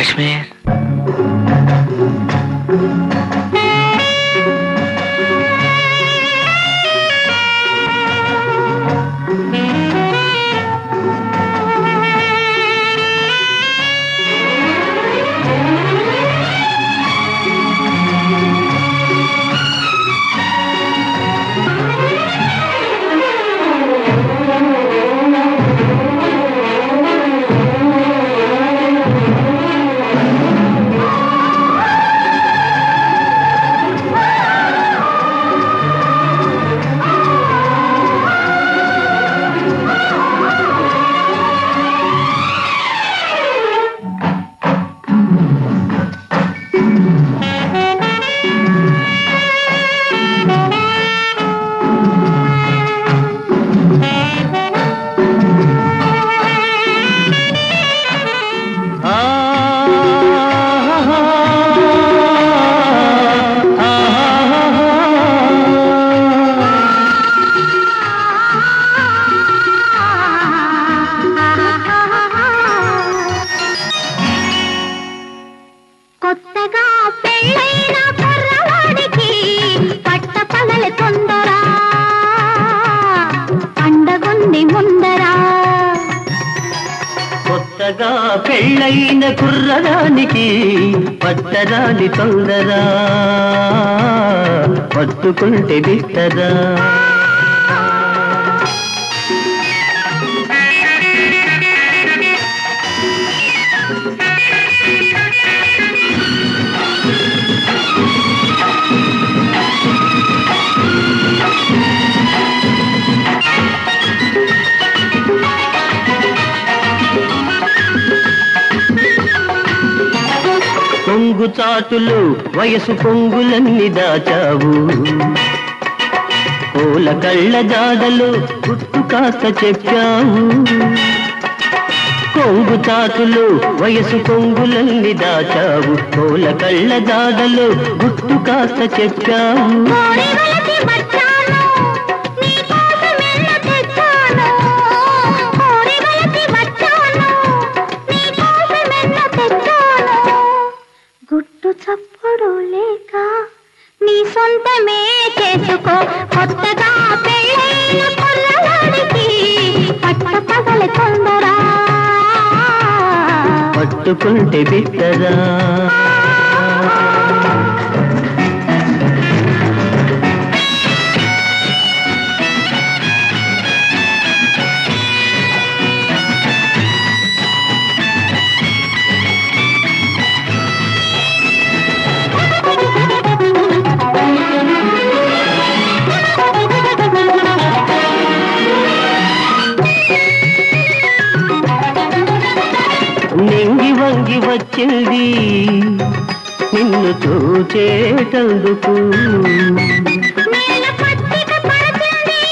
కశ్మీర్ కొత్తగా పెళ్ళైన కుర్రవాడికి పట్ట పగల తొందరా పండగుంది ముందరా కొత్తగా పెళ్ళైన కుర్రదానికి పట్టరాని తొందరా పట్టుకుంటే బిట్టరా పొంగు చాటులు వయసు పొంగులన్నీ దాచావు పూల కళ్ళ జాడలు గుట్టు కాస్త చెప్పావు కొంగు చాటులు వయసు పొంగులన్నీ దాచావు పూల కళ్ళ జాడలు గుట్టు కాస్త చెప్పావు కోడి వలసి వచ్చాను నీ కోసమెల్ల తెచ్చాను కోడి వలసి వచ్చాను నీ కోసమెల్ల తెచ్చాను గుట్టు చప్పుడు లేక నీ సొంతమే చేసుకో కొత్తగా పెళ్ళైన కుర్రవాడికి పట్ట పగల తొందరా పట్టుకుంటే బిట్టరా నింగి వంగి వచ్చింది నిన్ను చూచేటందుకు నేల పచ్చిక పడుతుంది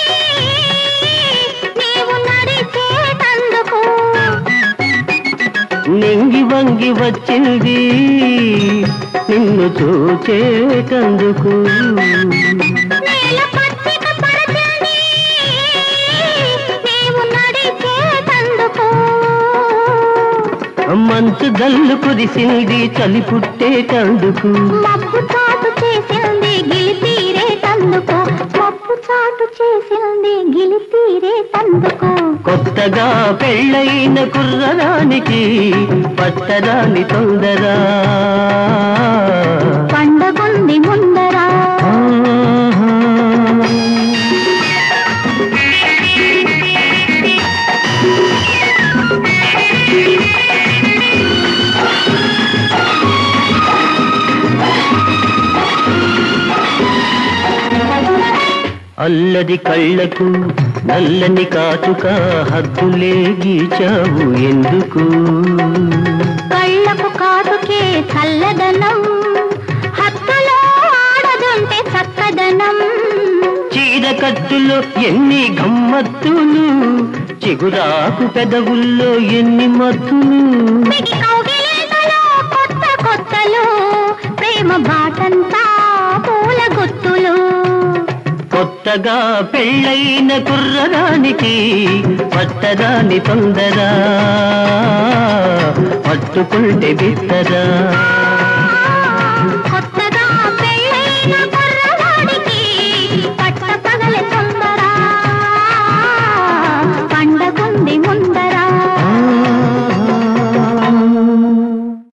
నీవు నడిచేటందుకు నింగి వంగి వచ్చింది నిన్ను చూచేటందుకు నేల పచ్చిక పడుతుంది నీవు నడిచేటందుకు మంచు జల్లు కురిసింది చలి పుట్టేటందుకు మబ్బు చాటు చేసింది గిలి తీరేటందుకు మబ్బు చాటు చేసింది గిలి తీరేటందుకు కొత్తగా పెళ్ళైన కుర్రదానికి పట్టరాని తొందరా పండగుంది ముందరా ఆహా. అల్లరి కళ్ళకు నల్లని కాటుక హద్దులే గీచావు ఎందుకు కళ్ళకు కాటుకే చల్లదనం హత్తులో ఆడదుంటే చక్కదనం చీర కట్టులో ఎన్ని గమ్మత్తులు చిగురాకు పెదవుల్లో ఎన్ని మత్తులు మిగి కౌగిలింతలో కొత్త కొత్తలు ప్రేమ బాటంతా పూల గుత్తులు కొత్తగా పెళ్ళైన కుర్రదానికి పట్టదాని తొందర పట్టుకుంటే బిత్తరా